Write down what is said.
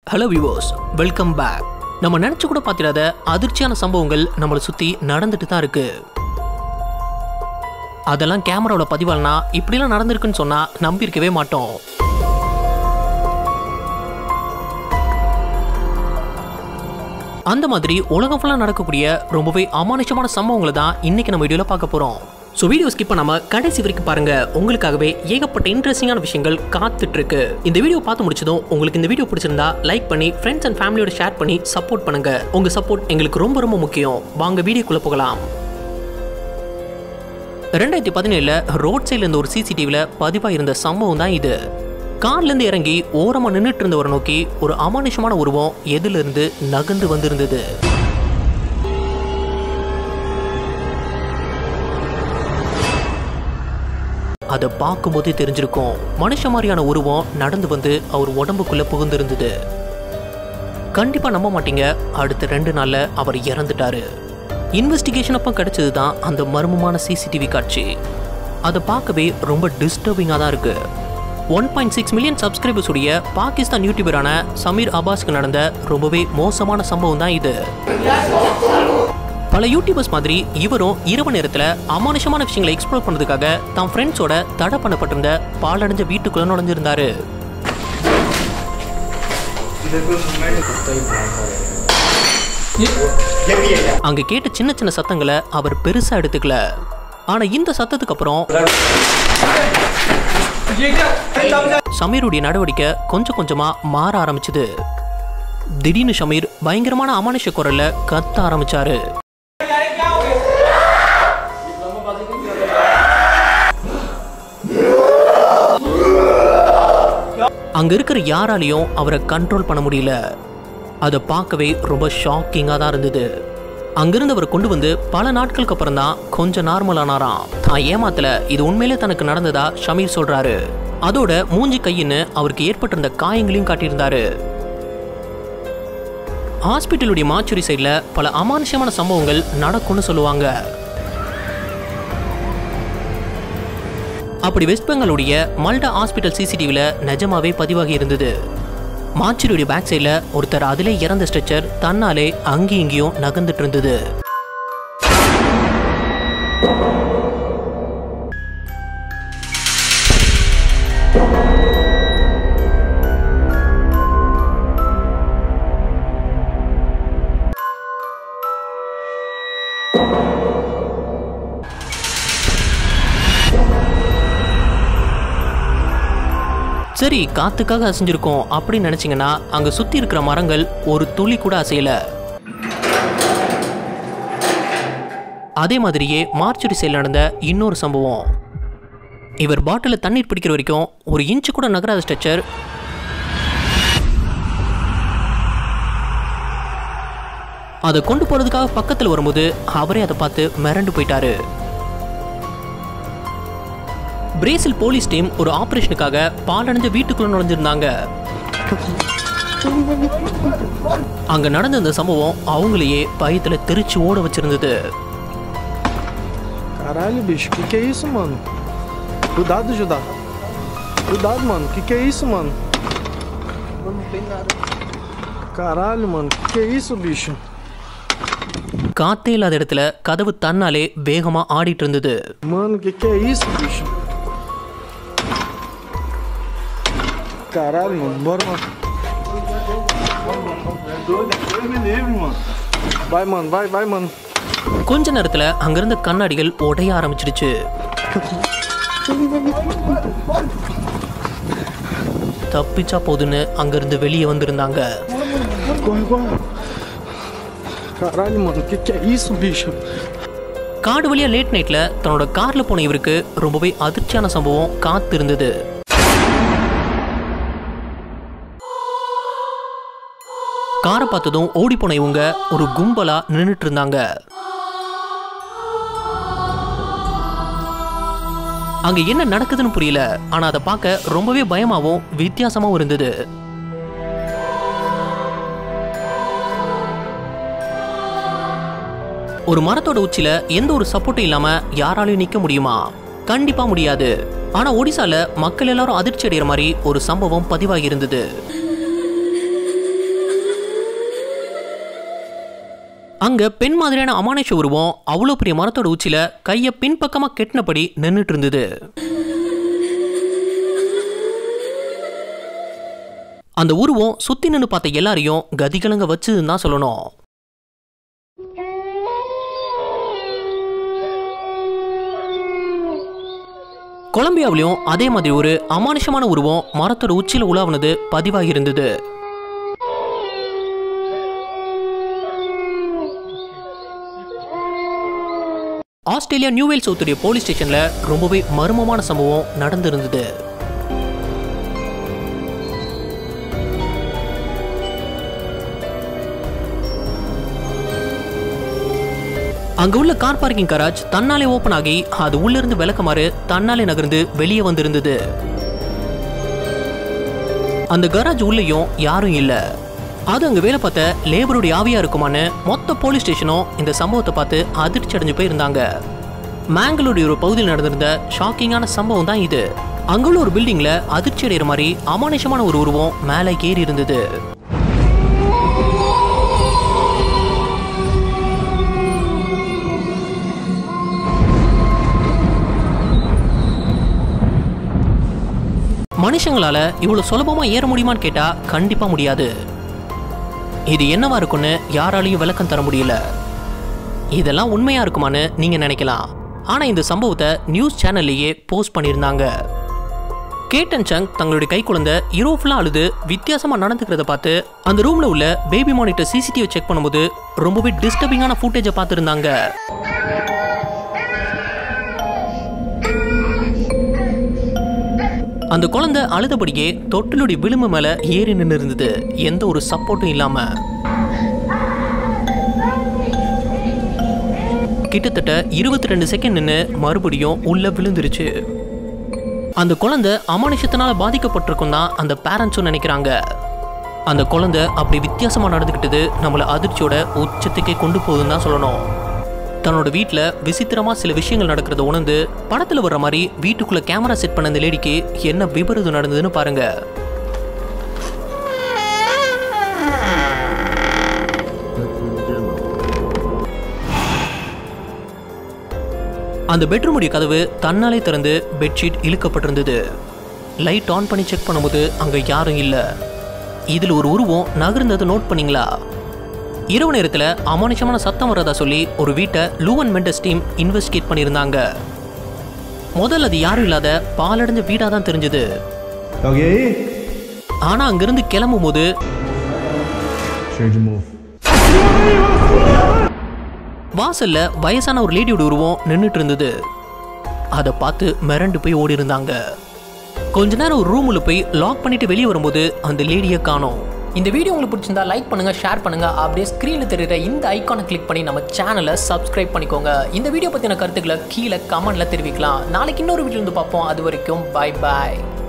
Hello viewers welcome back நம்ம நினச்சி கூட பார்த்திடாத அதிர்ச்சியான சம்பவங்கள் நம்மளை சுற்றி நடந்துட்டு தான் இருக்கு அதெல்லாம் கேமராவோட பதிவால்னா இப்படிலாம் நடந்திருக்குன்னு சொன்னால் நம்பியிருக்கவே மாட்டோம் அந்த மாதிரி உலகம் ஃபுல்லாக நடக்கக்கூடிய ரொம்பவே அமானுஷமான சம்பவங்களை தான் இன்னைக்கு நம்ம வீடியோவில் பார்க்க போகிறோம் ஸோ வீடியோ ஸ்கிப் பண்ணாம கடைசி வரைக்கும் பாருங்க உங்களுக்காகவே ஏகப்பட்ட இன்ட்ரெஸ்டிங்கான விஷயங்கள் காத்துட்டு இருக்கு இந்த வீடியோ பார்த்து முடிச்சதும் உங்களுக்கு இந்த வீடியோ பிடிச்சிருந்தா லைக் பண்ணி ஃப்ரெண்ட்ஸ் அண்ட் ஃபேமிலியோட ஷேர் பண்ணி சப்போர்ட் பண்ணுங்க உங்க சப்போர்ட் எங்களுக்கு ரொம்ப ரொம்ப முக்கியம் வாங்க வீடியோக்குள்ள போகலாம் ரெண்டாயிரத்தி பதினேழுல ரோட் சைடில் இருந்த ஒரு சிசிடிவியில் பதிவாக இருந்த சம்பவம் தான் இது கார்லேருந்து இறங்கி ஓரமாக நின்றுட்டு இருந்தவரை நோக்கி ஒரு அமானுஷமான உருவம் எதிலிருந்து நகர்ந்து வந்திருந்தது அதை பார்க்கும்போதே தெரிஞ்சிருக்கும் மனுஷ மாதிரியான உருவம் நடந்து வந்து அவர் உடம்புக்குள்ள புகுந்திருந்தது கண்டிப்பா நம்ப மாட்டீங்க அடுத்த ரெண்டு நாள்ல அவர் இறந்துட்டாரு இன்வெஸ்டிகேஷன் அப்போ கிடைச்சது தான் அந்த மர்மமான சிசிடிவி காட்சி அதை பார்க்கவே ரொம்ப டிஸ்டர்பிங்காக தான் இருக்கு one point six million subscribers உடைய பாகிஸ்தான் யூடியூபரான சமீர் அபாஸ்க்கு நடந்த ரொம்பவே மோசமான சம்பவம் தான் இது பல யூடியூபர்ஸ் மாதிரி இவரும் இரவு நேரத்தில் அமானுஷமான விஷயங்களை எக்ஸ்ப்ளோர் பண்ணுறதுக்காக தம் ஃப்ரெண்ட்ஸோட தடை பண்ணப்பட்டிருந்த பாலடைஞ்ச வீட்டுக்குள்ள நுழைஞ்சிருந்தாரு அங்க கேட்ட சின்ன சின்ன சத்தங்களை அவர் பெருசா எடுத்துக்கல ஆனா இந்த சத்தத்துக்கு அப்புறம் சமீருடைய நடவடிக்கை கொஞ்சம் கொஞ்சமா மாற ஆரம்பிச்சது திடீர்னு ஷமீர் பயங்கரமான அமானுஷ குரல்ல கத்த ஆரம்பிச்சாரு அங்க இருக்கிற யாராலையும் அவரை கண்ட்ரோல் பண்ண முடியல அதை பார்க்கவே ரொம்ப ஷாக்கிங்காக தான் இருந்தது அங்கிருந்து அவர் கொண்டு வந்து பல நாட்களுக்கு அப்புறம் தான் கொஞ்சம் நார்மலானாராம் தான் ஏமாத்தல இது உண்மையிலே தனக்கு நடந்ததா ஷமீர் சொல்றாரு அதோட மூஞ்சி கையின்னு அவருக்கு ஏற்பட்டிருந்த காயங்களையும் காட்டியிருந்தாரு ஹாஸ்பிட்டலுடைய மாச்சுரி சைடில் பல அமானுஷமான சம்பவங்கள் நடக்கும்னு சொல்லுவாங்க அப்படி வெஸ்ட் பெங்காலுடைய மல்டா ஹாஸ்பிட்டல் சிசிடிவியில் நிஜமாவே பதிவாகி இருந்தது மாச்சுரியுடைய பேக் சைடில் ஒருத்தர் அதிலே இறந்த ஸ்ட்ரெச்சர் தன்னாலே அங்கேயும் இங்கேயும் நகர்ந்துட்டு இருந்தது சரி காத்துக்காக அசைஞ்சிருக்கோம் அப்படின்னு நினைச்சீங்கன்னா அங்க சுத்தி இருக்கிற மரங்கள் ஒரு துளி கூட அசையல அதே மாதிரியே மார்ச்சுரி சைடில் நடந்த இன்னொரு சம்பவம் இவர் பாட்டிலில் தண்ணீர் பிடிக்கிற வரைக்கும் ஒரு இன்ச்சு கூட நகராத ஸ்ட்ரெச்சர் அதை கொண்டு போறதுக்காக பக்கத்தில் வரும்போது அவரே அதை பார்த்து மிரண்டு போயிட்டாரு பிரேசில் போலீஸ் டீம் ஒரு ஆபரேஷனுக்காக பாலடைஞ்ச வீட்டுக்குள்ள நுழைஞ்சிருந்தாங்க அங்க நடந்த இந்த சம்பவம் அவங்களையே பயத்துல தெரிச்சு ஓட வச்சிருந்தது Caralho, bicho, que que é isso, mano? Cuidado, Judá. Cuidado, mano. Que que é isso, mano? Mano, não tem nada. Caralho, mano. Que que é isso, bicho? காத்தே இல்லாத இடத்துல கதவு தன்னாலே வேகமா ஆடிட்டு இருந்தது Mano, que que é isso, bicho? Caralho, mano. Bora, mano. Deus me livre, mano. Vai, mano. Vai, vai, mano. கொஞ்ச நேரத்துல அங்கிருந்த கண்ணாடிகள் உடைய ஆரம்பிச்சிடுச்சு தப்பிச்சா போதுன்னு அங்கிருந்து வெளியே வந்திருந்தாங்க Corre, corre. Caralho, mano. Que que é isso, bicho? காடு வழியா லேட் நைட்ல தன்னோட கார்ல போன இவருக்கு ரொம்பவே அதிர்ச்சியான சம்பவம் காத்து இருந்தது காரை பார்த்ததும் ஓடி போன இவங்க ஒரு கும்பலா நின்றுட்டு இருந்தாங்க அங்க என்ன நடக்குதுன்னு புரியல ஆனா அதை பார்க்க ரொம்பவே பயமாவும் வித்தியாசமாவும் இருந்தது ஒரு மரத்தோட உச்சில எந்த ஒரு சப்போர்ட்டும் இல்லாம யாராலையும் நிக்க முடியுமா கண்டிப்பா முடியாது ஆனா ஒடிசால மக்கள் எல்லாரும் அதிர்ச்சி அடைகிற மாதிரி ஒரு சம்பவம் பதிவாகி இருந்தது அங்க பெண் மாதிரியான அமானுஷ உருவம் அவ்வளோ பெரிய மரத்தோட உச்சியில கையை பின்பக்கமா கெட்டினபடி நின்றுட்டு இருந்தது அந்த உருவம் சுத்தி நின்று பார்த்த எல்லாரையும் கதிகலங்க வச்சுன்னு தான் சொல்லணும் கொலம்பியாவிலையும் அதே மாதிரி ஒரு அமானுஷமான உருவம் மரத்தோட உச்சியில உலாவுனது பதிவாகி இருந்தது ஆஸ்திரேலியா நியூவேல் சவுத்துடைய போலீஸ் ஸ்டேஷன்ல ரொம்பவே மர்மமான சம்பவம் நடந்திருந்தது அங்க உள்ள கார் பார்க்கிங் கராஜ் தன்னாலே ஓபன் ஆகி அது உள்ள இருந்து விளக்கமாறு தன்னாலே நகர்ந்து வெளியே வந்திருந்தது அந்த கராஜ் உள்ளேயும் யாரும் இல்ல அது அங்க வேலை பார்த்த லேபருடைய ஆவியா இருக்குமான்னு மொத்த போலீஸ் ஸ்டேஷனும் இந்த சம்பவத்தை பார்த்து அதிர்ச்சி அடைஞ்சு போயிருந்தாங்க மேங்களூருடைய ஒரு பகுதியில் நடந்திருந்த ஷாக்கிங்கான சம்பவம் தான் இது அங்குள்ள ஒரு பில்டிங்ல அதிர்ச்சி அடைகிற மாதிரி அமானுஷமான ஒரு உருவம் மேலே ஏறி இருந்தது மனுஷங்களால இவ்வளவு சுலபமா ஏற முடியுமான்னு கேட்டா கண்டிப்பா முடியாது இது என்னவா இருக்கும்னு யாராலையும் விளக்கம் தர முடியல இதெல்லாம் உண்மையா இருக்குமான்னு நீங்க நினைக்கலாம் ஆனா இந்த சம்பவத்தை நியூஸ் சேனல்லையே போஸ்ட் பண்ணியிருந்தாங்க கேட்டன் சங் தங்களுடைய கை குழந்தை இரவு ஃபுல்லாக அழுது வித்தியாசமா நடந்துக்கிறத பார்த்து அந்த ரூம்ல உள்ள பேபி மானிட்டர் சிசிடிவி செக் பண்ணும்போது ரொம்பவே டிஸ்டர்பிங்கான ஃபுட்டேஜை பார்த்துருந்தாங்க அந்த குழந்தை அழுதபடியே தொட்டிலுடைய விளிம்பு மேல ஏறி நின்று இருந்தது எந்த ஒரு சப்போர்ட்டும் இல்லாம கிட்டத்தட்ட இருபத்தி ரெண்டு செகண்ட் நின்று மறுபடியும் உள்ள விழுந்துருச்சு அந்த குழந்தை அமானுஷத்தினால பாதிக்கப்பட்டிருக்கும் தான் அந்த பேரண்ட்ஸும் நினைக்கிறாங்க அந்த குழந்தை அப்படி வித்தியாசமா நடந்துக்கிட்டது நம்மளை அதிர்ச்சியோட உச்சத்துக்கே கொண்டு போகுதுன்னு தான் சொல்லணும் தன்னோட வீட்டில் விசித்திரமா சில விஷயங்கள் நடக்கிறத உணர்ந்து படத்தில் வர்ற மாதிரி வீட்டுக்குள்ள கேமரா செட் பண்ண அந்த லேடிக்கு என்ன விபரீதம் நடந்ததுன்னு பாருங்க அந்த பெட்ரூமுடைய கதவு தன்னாலே திறந்து பெட்ஷீட் இழுக்கப்பட்டிருந்தது லைட் ஆன் பண்ணி செக் பண்ணும்போது அங்க யாரும் இல்ல இதுல ஒரு உருவம் நகர்ந்ததை நோட் பண்ணீங்களா இரவு நேரத்துல அமானுஷமான சத்தம் வர்றதா சொல்லி ஒரு வீட்டை லூவன் மெண்டஸ் டீம் இன்வெஸ்டிகேட் பண்ணியிருந்தாங்க முதல்ல அது யாரும் இல்லாத பாலடைஞ்ச வீடா தான் தெரிஞ்சது Tem alguém aí? ஆனா அங்கிருந்து கிளம்பும் போது Cheio de mofo. வாசல்ல வயசான ஒரு லேடியோட உருவம் நின்றுட்டு இருந்தது அதை பார்த்து மிரண்டு போய் ஓடி இருந்தாங்க கொஞ்ச நேரம் ஒரு ரூமுல போய் லாக் பண்ணிட்டு வெளியே வரும்போது அந்த லேடியை காணோம் இந்த வீடியோ உங்களுக்கு பிடிச்சிருந்தா லைக் பண்ணுங்க ஷேர் பண்ணுங்க அப்படியே ஸ்க்ரீன்ல தெரியுற இந்த ஐக்கானை கிளிக் பண்ணி நம்ம சேனலை சப்ஸ்கிரைப் பண்ணிக்கோங்க இந்த வீடியோ பத்தின கருத்துக்களை கீழே கமெண்ட்ல தெரிவிக்கலாம் நாளைக்கு இன்னொரு வீடியோ வந்து பார்ப்போம் அது வரைக்கும் பை பாய்